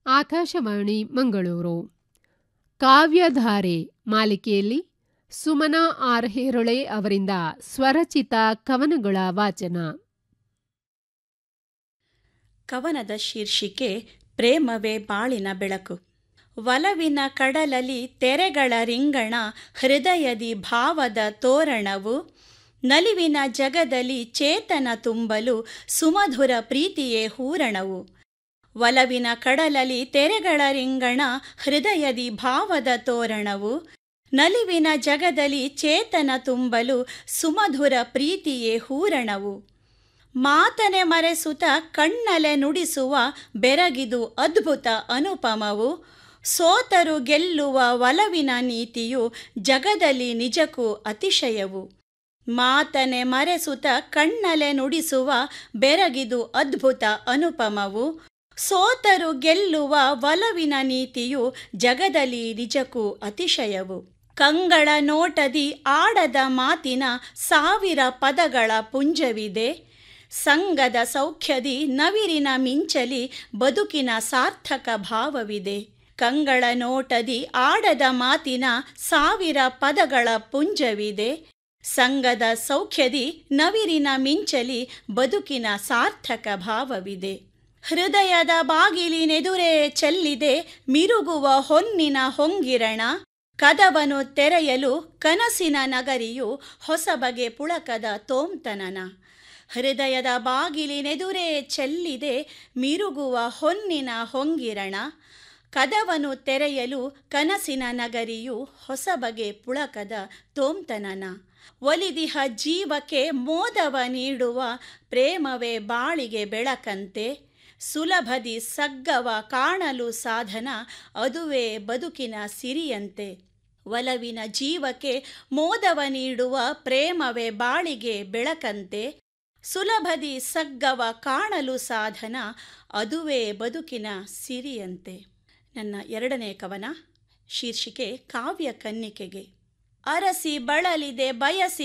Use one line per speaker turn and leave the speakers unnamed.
ಆಕಾಶವಾಣಿ ಮಂಗಳೂರು ಕಾವ್ಯಧಾರೆ ಮಾಲಿಕೆಯಲ್ಲಿ ಸುಮನಾ ಆರ್ ಹೇರೊಳೆ ಅವರಿಂದ ಸ್ವರಚಿತ ಕವನಗಳ ವಾಚನ
ಕವನದ ಶೀರ್ಷಿಕೆ ಪ್ರೇಮವೇ ಬಾಳಿನ ಬೆಳಕು ಒಲವಿನ ಕಡಲಲಿ ತೆರೆಗಳ ರಿಂಗಣ ಹೃದಯದಿ ಭಾವದ ತೋರಣವು ನಲಿವಿನ ಜಗದಲ್ಲಿ ಚೇತನ ತುಂಬಲು ಸುಮಧುರ ಪ್ರೀತಿಯೇ ಹೂರಣವು ಒಲವಿನ ಕಡಲಲಿ ತೆರೆಗಳ ರಿಂಗಣ ಹೃದಯದಿ ಭಾವದ ತೋರಣವು ನಲಿವಿನ ಜಗದಲ್ಲಿ ಚೇತನ ತುಂಬಲು ಸುಮಧುರ ಪ್ರೀತಿಯೇ ಹೂರಣವು ಮಾತನೆ ಮರೆಸುತ್ತ ಕಣ್ಣಲೆ ನುಡಿಸುವ ಬೆರಗಿದು ಅದ್ಭುತ ಅನುಪಮವು ಸೋತರು ಗೆಲ್ಲುವ ಒಲವಿನ ನೀತಿಯು ಜಗದಲ್ಲಿ ನಿಜಕ್ಕೂ ಅತಿಶಯವು ಮಾತನೆ ಮರೆಸುತ್ತ ಕಣ್ಣಲೆ ನುಡಿಸುವ ಬೆರಗಿದು ಅದ್ಭುತ ಅನುಪಮವು ಸೋತರು ಗೆಲ್ಲುವ ಒಲವಿನ ನೀತಿಯು ಜಗದಲ್ಲಿ ನಿಜಕ್ಕೂ ಅತಿಶಯವು ಕಂಗಳ ನೋಟದಿ ಆಡದ ಮಾತಿನ ಸಾವಿರ ಪದಗಳ ಪುಂಜವಿದೆ ಸಂಗದ ಸೌಖ್ಯದಿ ನವಿರಿನ ಮಿಂಚಲಿ ಬದುಕಿನ ಸಾರ್ಥಕ ಭಾವವಿದೆ ಕಂಗಳ ನೋಟದಿ ಆಡದ ಮಾತಿನ ಸಾವಿರ ಪದಗಳ ಪುಂಜವಿದೆ ಸಂಗದ ಸೌಖ್ಯದಿ ನವಿರಿನ ಮಿಂಚಲಿ ಬದುಕಿನ ಸಾರ್ಥಕ ಭಾವವಿದೆ ಹೃದಯದ ಬಾಗಿಲಿನೆದುರೇ ಚೆಲ್ಲಿದೆ ಮಿರುಗುವ ಹೊನ್ನಿನ ಹೊಂಗಿರಣ ಕದವನು ತೆರೆಯಲು ಕನಸಿನ ನಗರಿಯು ಹೊಸ ಬಗೆ ಪುಳಕದ ತೋಂತನನ ಹೃದಯದ ಬಾಗಿಲಿನೆದುರೇ ಚೆಲ್ಲಿದೆ ಮಿರುಗುವ ಹೊನ್ನಿನ ಹೊಂಗಿರಣ ಕದವನು ತೆರೆಯಲು ಕನಸಿನ ನಗರಿಯು ಹೊಸ ಬಗೆ ಪುಳಕದ ತೋಂತನನ ಒಲಿದಿಹ ಜೀವಕ್ಕೆ ಮೋದವ ನೀಡುವ ಪ್ರೇಮವೇ ಬಾಳಿಗೆ ಬೆಳಕಂತೆ ಸುಲಭದಿ ಸಗ್ಗವ ಕಾಣಲು ಸಾಧನ ಅದುವೇ ಬದುಕಿನ ಸಿರಿಯಂತೆ ಒಲವಿನ ಜೀವಕ್ಕೆ ಮೋದವ ನೀಡುವ ಪ್ರೇಮವೇ ಬಾಳಿಗೆ ಬೆಳಕಂತೆ ಸುಲಭದಿ ಸಗ್ಗವ ಕಾಣಲು ಸಾಧನ ಅದುವೇ ಬದುಕಿನ ಸಿರಿಯಂತೆ ನನ್ನ ಎರಡನೇ ಕವನ ಶೀರ್ಷಿಕೆ ಕಾವ್ಯ ಕನ್ನಿಕೆಗೆ ಅರಸಿ ಬಳಲಿದೆ ಬಯಸಿ